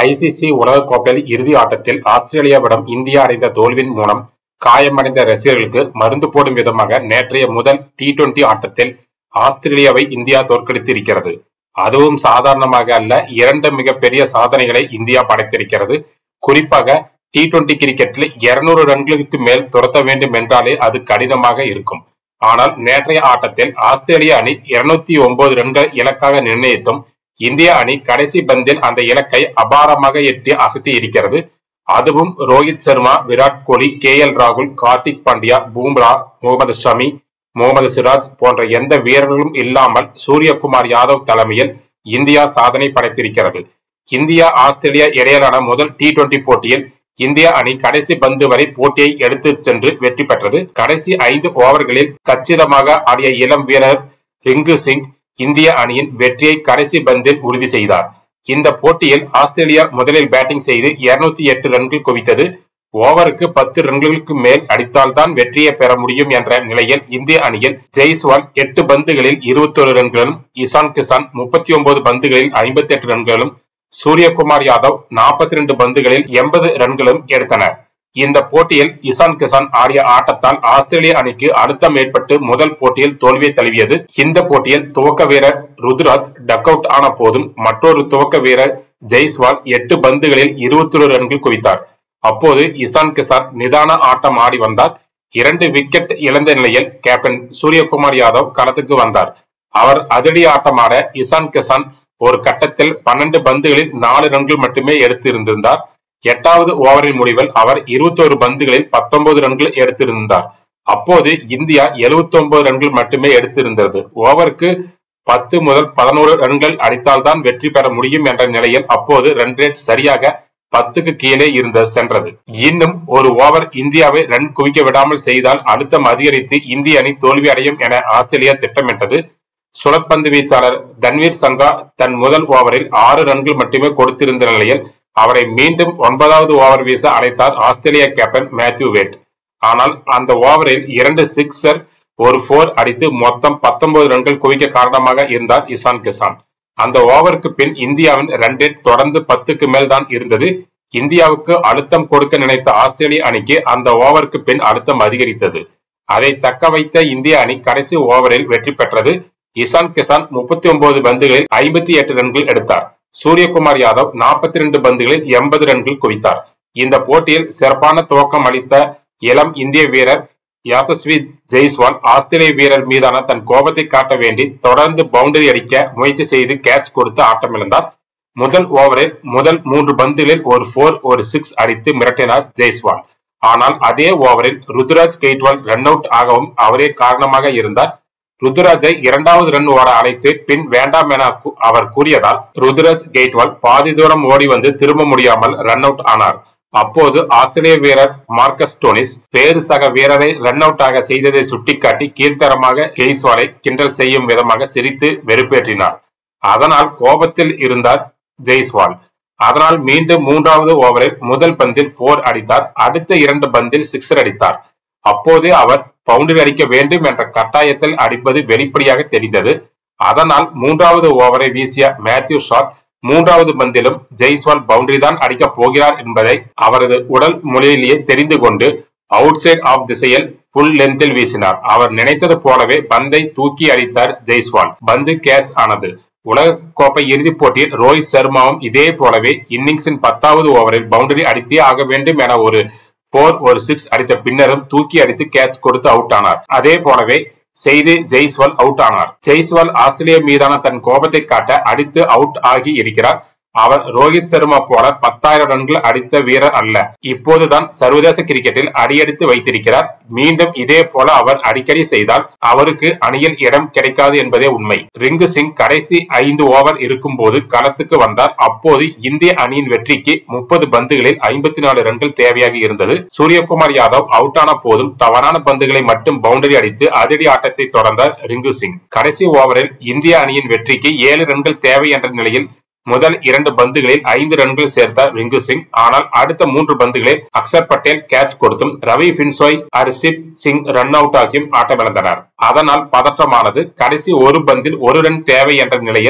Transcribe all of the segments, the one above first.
ICC உலகக்கோப்பையில் இறுதி ஆட்டத்தில் ஆஸ்திரேலியாவிடம் India அடைந்த தோல்வியின் மூலம் காயமடைந்த ரசிகர்களுக்கு மருந்து போடும் விதமாக நேற்றைய முதல் டி டுவெண்டி ஆட்டத்தில் ஆஸ்திரேலியாவை இந்தியா தோற்கடித்திருக்கிறது அதுவும் சாதாரணமாக அல்ல இரண்டு மிகப்பெரிய சாதனைகளை இந்தியா படைத்திருக்கிறது குறிப்பாக டி டுவெண்டி கிரிக்கெட்டில் இருநூறு ரன்களுக்கு மேல் துரத்த வேண்டும் என்றாலே அது கடினமாக இருக்கும் ஆனால் நேற்றைய ஆட்டத்தில் ஆஸ்திரேலிய அணி இருநூத்தி ஒன்பது ரன்கள் இலக்காக நிர்ணயித்தும் இந்திய அணி கடைசி பந்தில் அந்த இலக்கை அபாரமாக எட்டி அசத்தி இருக்கிறது அதுவும் ரோஹித் சர்மா விராட் கோலி கே எல் ராகுல் கார்த்திக் பாண்டியா பூம்ரா முகமது ஷமி முகமது சிராஜ் போன்ற எந்த வீரர்களும் இல்லாமல் சூரியகுமார் யாதவ் தலைமையில் இந்தியா சாதனை படைத்திருக்கிறது இந்தியா ஆஸ்திரேலியா இடையிலான முதல் டி டுவெண்டி போட்டியில் இந்திய அணி கடைசி பந்து வரை போட்டியை எடுத்து சென்று வெற்றி பெற்றது கடைசி ஐந்து ஓவர்களில் கச்சிதமாக ஆடிய இளம் வீரர் ரிங்கு சிங் இந்திய அணியின் வெற்றியை கடைசி பந்தில் உறுதி செய்தார் இந்த போட்டியில் ஆஸ்திரேலியா முதலில் பேட்டிங் செய்து இருநூத்தி எட்டு ரன்கள் குவித்தது ஓவருக்கு பத்து ரன்களுக்கு மேல் அடித்தால்தான் வெற்றியை பெற முடியும் என்ற நிலையில் இந்திய அணியில் ஜெய்ஸ்வால் எட்டு பந்துகளில் இருபத்தொரு ரன்களும் இசான் கிசான் முப்பத்தி ஒன்பது பந்துகளில் ஐம்பத்தி எட்டு ரன்களும் சூரியகுமார் யாதவ் நாற்பத்தி ரெண்டு பந்துகளில் எண்பது ரன்களும் எடுத்தனர் இந்த போட்டியில் இசான் கிசான் ஆடிய ஆட்டத்தால் ஆஸ்திரேலிய அணிக்கு அழுத்தம் ஏற்பட்டு முதல் போட்டியில் தோல்வியை தழுவியது இந்த போட்டியில் துவக்க வீரர் ருத்ராஜ் டக் அவுட் ஆன போதும் மற்றொரு துவக்க வீரர் ஜெய்ஸ்வால் எட்டு பந்துகளில் இருபத்தொரு ரன்கள் குவித்தார் அப்போது இசான் கிசான் நிதான ஆட்டம் ஆடி வந்தார் இரண்டு விக்கெட் இழந்த நிலையில் கேப்டன் சூரியகுமார் யாதவ் களத்துக்கு வந்தார் அவர் அதிரடி ஆட்டமாட இசான் கிசான் ஒரு கட்டத்தில் பன்னெண்டு பந்துகளில் நாலு ரன்கள் மட்டுமே எடுத்து இருந்திருந்தார் எட்டாவது ஓவரின் முடிவில் அவர் இருபத்தோரு பந்துகளில் பத்தொன்பது ரன்கள் எடுத்திருந்தார் அப்போது இந்தியா எழுபத்தி ஒன்பது ரன்கள் மட்டுமே எடுத்திருந்தது ஓவருக்கு பத்து முதல் பதினோரு ரன்கள் அடித்தால்தான் வெற்றி பெற முடியும் என்ற நிலையில் அப்போது ரன் ரேட் சரியாக பத்துக்கு கீழே இருந்த சென்றது இன்னும் ஒரு ஓவர் இந்தியாவை ரன் குவிக்க விடாமல் செய்தால் அழுத்தம் அதிகரித்து இந்திய அணி தோல்வி அடையும் என ஆஸ்திரேலியா திட்டமிட்டது சுழற்பந்து வீச்சாளர் தன்வீர் சங்கா தன் முதல் ஓவரில் ஆறு ரன்கள் மட்டுமே கொடுத்திருந்த நிலையில் அவரை மீண்டும் ஒன்பதாவது ஓவர் வீச அழைத்தார் ஆஸ்திரேலிய கேப்டன் மேத்யூ வேட் ஆனால் அந்த ஓவரில் இரண்டு சிக்ஸர் ஒரு போர் அடித்து மொத்தம் பத்தொன்பது ரன்கள் குவிக்க காரணமாக இருந்தார் இசான் கிசான் அந்த ஓவருக்கு பின் இந்தியாவின் ரன் ரேட் தொடர்ந்து பத்துக்கு மேல் தான் இருந்தது இந்தியாவுக்கு அழுத்தம் கொடுக்க நினைத்த ஆஸ்திரேலிய அணிக்கு அந்த ஓவருக்கு பின் அழுத்தம் அதிகரித்தது அதை தக்க வைத்த இந்திய அணி கடைசி ஓவரில் வெற்றி பெற்றது இசான் கிசான் முப்பத்தி ஒன்பது பந்துகளில் ஐம்பத்தி எட்டு ரன்கள் எடுத்தார் சூரியகுமார் யாதவ் நாற்பத்தி ரெண்டு பந்துகளில் எண்பது ரன்கள் குவித்தார் இந்த போட்டியில் சிறப்பான துவக்கம் அளித்த இளம் இந்திய வீரர் யாசஸ்வி ஜெய்ஸ்வால் ஆஸ்திரேலிய வீரர் மீதான தன் கோபத்தை காட்ட வேண்டி தொடர்ந்து பவுண்டரி அடிக்க முயற்சி செய்து கேட்ச் கொடுத்து ஆட்டமிழந்தார் முதல் ஓவரில் முதல் மூன்று பந்துகளில் ஒரு போர் ஒரு சிக்ஸ் அடித்து மிரட்டினார் ஜெய்ஸ்வால் ஆனால் அதே ஓவரில் ருத்துராஜ் கெய்ட்வால் ரன் அவுட் ஆகவும் அவரே காரணமாக இருந்தார் ருத்துராஜை இரண்டாவது ரன் ஓட அழைத்து பின் வேண்டாம் என அவர் கூறியதால் ருத்துராஜ் கெய்ட்வால் பாதி தூரம் ஓடி வந்து திரும்ப முடியாமல் ரன் அவுட் ஆனார் அப்போது ஆஸ்திரேலிய வீரர் மார்க்கஸ் டோனிஸ் வேறு சக வீரரை ரன் அவுட் ஆக செய்ததை சுட்டிக்காட்டி கீழ்த்தரமாக கெய்ஸ்வாலை கிண்டல் செய்யும் விதமாக சிரித்து வெறுப்பேற்றினார் அதனால் கோபத்தில் இருந்தார் ஜெய்ஸ்வால் அதனால் மீண்டும் மூன்றாவது ஓவரில் முதல் பந்தில் போர் அடித்தார் அடுத்த இரண்டு பந்தில் சிக்ஸர் அடித்தார் அப்போதே அவர் பவுண்டரி அடிக்க வேண்டும் என்ற கட்டாயத்தில் அடிப்பது வெளிப்படையாக தெரிந்தது அதனால் மூன்றாவது ஓவரை வீசிய மேத்யூ ஷாட் மூன்றாவது பந்திலும் ஜெய்ஸ்வால் பவுண்டரி தான் அடிக்கப் போகிறார் என்பதை அவரது உடல் மொழியிலேயே தெரிந்து கொண்டு அவுட் சைட் ஆஃப் திசையில் புல் லென்த்தில் வீசினார் அவர் நினைத்தது போலவே பந்தை தூக்கி அடித்தார் ஜெய்ஸ்வால் பந்து கேட்ச் ஆனது உலக கோப்பை இறுதிப் போட்டியில் ரோஹித் சர்மாவும் இதே போலவே இன்னிங்ஸின் பத்தாவது ஓவரில் பவுண்டரி அடித்தே ஆக வேண்டும் என ஒரு போர் ஒரு சிக்ஸ் அடித்த பின்னரும் தூக்கி அடித்து கேட்ச் கொடுத்து அவுட் ஆனார் அதே போலவே செய்து ஜெய்ஸ்வால் அவுட் ஆனார் ஜெய்ஸ்வால் ஆஸ்திரேலியா மீதான தன் கோபத்தை காட்ட அடித்து அவுட் ஆகி இருக்கிறார் அவர் ரோஹித் சர்மா போல பத்தாயிரம் ரன்கள் அடித்த வீரர் அல்ல இப்போதுதான் சர்வதேச கிரிக்கெட்டில் அடியெடுத்து வைத்திருக்கிறார் மீண்டும் இதே போல அவர் அடிக்கடி செய்தால் அவருக்கு அணியில் இடம் கிடைக்காது என்பதே உண்மை ரிங்கு சிங் கடைசி ஐந்து ஓவர் இருக்கும் போது களத்துக்கு வந்தார் அப்போது இந்திய அணியின் வெற்றிக்கு முப்பது பந்துகளில் ஐம்பத்தி நாலு ரன்கள் தேவையாக இருந்தது சூரியகுமார் யாதவ் அவுட் ஆன போதும் தவறான பந்துகளை மட்டும் பவுண்டரி அடித்து அதிரடி ஆட்டத்தை தொடர்ந்தார் ரிங்கு சிங் கடைசி ஓவரில் இந்திய அணியின் வெற்றிக்கு ஏழு ரன்கள் தேவை என்ற நிலையில் முதல் இரண்டு பந்துகளில் ஐந்து ரன்கள் சேர்த்தார் ரிங்கு சிங் ஆனால் அடுத்த மூன்று பந்துகளில் அக்சர் பட்டேல் கேட்ச் கொடுத்தும் ரவி பின்சோய் ஹர்ஷிப் சிங் ரன் அவுட் ஆகியும் ஆட்டமிழந்தனர் அதனால் பதற்றமானது கடைசி ஒரு பந்தில் ஒரு ரன் தேவை என்ற நிலையில்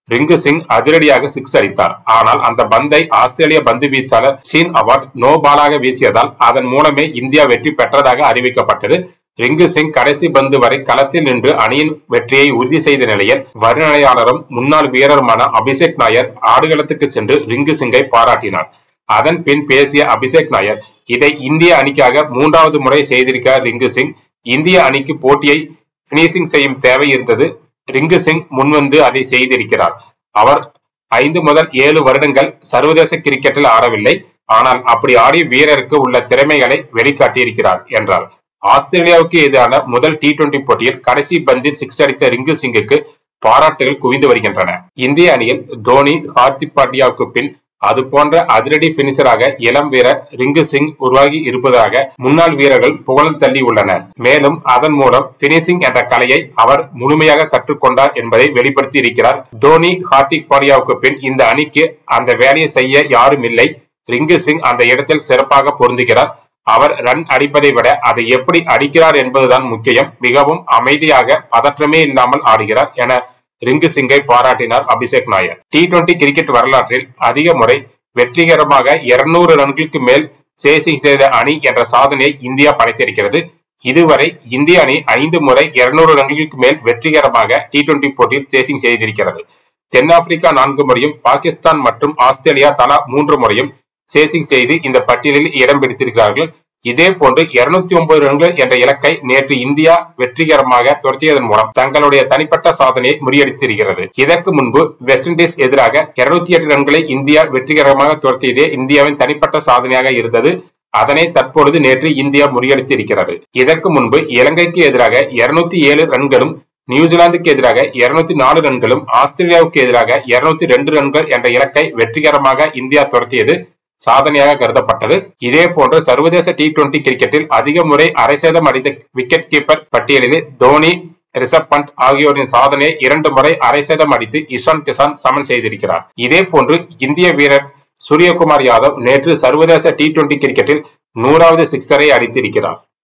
ரிங்கு சிங் அதிரடியாக சிக்ஸ் அடித்தார் ஆனால் அந்த பந்தை ஆஸ்திரேலிய பந்து வீச்சாளர் சீன் அவார்ட் நோ பாலாக வீசியதால் அதன் மூலமே இந்தியா வெற்றி பெற்றதாக அறிவிக்கப்பட்டது ரிங்கு சிங் கடைசி பந்து வரை களத்தில் நின்று அணியின் வெற்றியை உறுதி செய்த நிலையில் வர்ணனையாளரும் முன்னாள் வீரருமான அபிஷேக் நாயர் ஆடுகளத்துக்கு சென்று ரிங்கு சிங்கை பாராட்டினார் அதன் பின் பேசிய அபிஷேக் நாயர் இதை இந்திய அணிக்காக மூன்றாவது முறை செய்திருக்கிறார் ரிங்கு சிங் இந்திய அணிக்கு போட்டியை பினிஷிங் செய்யும் தேவை இருந்தது ரிங்கு சிங் முன்வந்து அதை செய்திருக்கிறார் அவர் ஐந்து முதல் ஏழு வருடங்கள் சர்வதேச கிரிக்கெட்டில் ஆடவில்லை ஆனால் அப்படி ஆடிய வீரருக்கு உள்ள திறமைகளை வெளிக்காட்டியிருக்கிறார் என்றார் ஆஸ்திரேலியாவுக்கு எதிரான முதல் டி டுவெண்டி போட்டியில் கடைசி பந்தில் சிக்ஸ் அடித்த ரிங்கு சிங்குக்கு பாராட்டுகள் குவிந்து வருகின்றன இந்திய அணியில் தோனி ஹார்திக் பாண்டியாவுக்கு பின் அது போன்ற அதிரடி பினிஷராக இளம் வீரர் ரிங்கு சிங் உருவாகி இருப்பதாக முன்னாள் வீரர்கள் புகழ் தள்ளி உள்ளனர் மேலும் அதன் மூலம் பினிஷிங் என்ற கலையை அவர் முழுமையாக கற்றுக்கொண்டார் என்பதை வெளிப்படுத்தி இருக்கிறார் தோனி ஹார்திக் பாண்டியாவுக்கு பின் இந்த அணிக்கு அந்த வேலையை செய்ய யாரும் இல்லை ரிங்கு சிங் அந்த இடத்தில் சிறப்பாக பொருந்துகிறார் அவர் ரன் அடிப்பதை விட அதை எப்படி அடிக்கிறார் என்பதுதான் முக்கியம் மிகவும் அமைதியாக பதற்றமே இல்லாமல் ஆடுகிறார் என ரிங்கு சிங்கை பாராட்டினார் Abhishek Nayar T twenty cricket வரலாற்றில் அதிக முறை வெற்றிகரமாக இருநூறு ரன்களுக்கு மேல் சேசிங் செய்த அணி என்ற சாதனையை இந்தியா படைத்திருக்கிறது இதுவரை இந்திய அணி ஐந்து முறை இருநூறு ரன்களுக்கு மேல் வெற்றிகரமாக டி டுவெண்டி போட்டியில் சேசிங் செய்திருக்கிறது தென்னாப்பிரிக்கா நான்கு முறையும் பாகிஸ்தான் மற்றும் ஆஸ்திரேலியா தலா மூன்று முறையும் சேசிங் செய்து இந்த பட்டியலில் இடம் பிடித்திருக்கிறார்கள் இதே போன்று இருநூத்தி ஒன்பது ரன்கள் என்ற இலக்கை நேற்று இந்தியா வெற்றிகரமாக துரத்தியதன் மூலம் தங்களுடைய தனிப்பட்ட சாதனையை முறியடித்திருக்கிறது இதற்கு முன்பு வெஸ்ட் இண்டீஸ் எதிராக இருநூத்தி எட்டு ரன்களை இந்தியா வெற்றிகரமாக துரத்தியதே இந்தியாவின் தனிப்பட்ட சாதனையாக இருந்தது அதனை தற்பொழுது நேற்று இந்தியா முறியடித்து இருக்கிறது இதற்கு முன்பு இலங்கைக்கு எதிராக இருநூத்தி ஏழு ரன்களும் நியூசிலாந்துக்கு எதிராக இருநூத்தி நாலு ரன்களும் ஆஸ்திரேலியாவுக்கு எதிராக இருநூத்தி ரெண்டு ரன்கள் என்ற இலக்கை வெற்றிகரமாக இந்தியா துரத்தியது சாதனையாக கருதப்பட்டது இதே போன்று சர்வதேச டி டுவெண்டி கிரிக்கெட்டில் அதிக முறை அரை சேதம் அடித்த விக்கெட் கீப்பர் பட்டியலில் தோனி ரிஷப் பண்ட் ஆகியோரின் சாதனையை இரண்டு முறை அரை சேதம் அடித்து இஷான் கிசான் சமன் செய்திருக்கிறார் இதே போன்று இந்திய வீரர் சூரியகுமார் யாதவ் நேற்று சர்வதேச டி டுவெண்டி கிரிக்கெட்டில் நூறாவது சிக்ஸரை அடித்திருக்கிறார்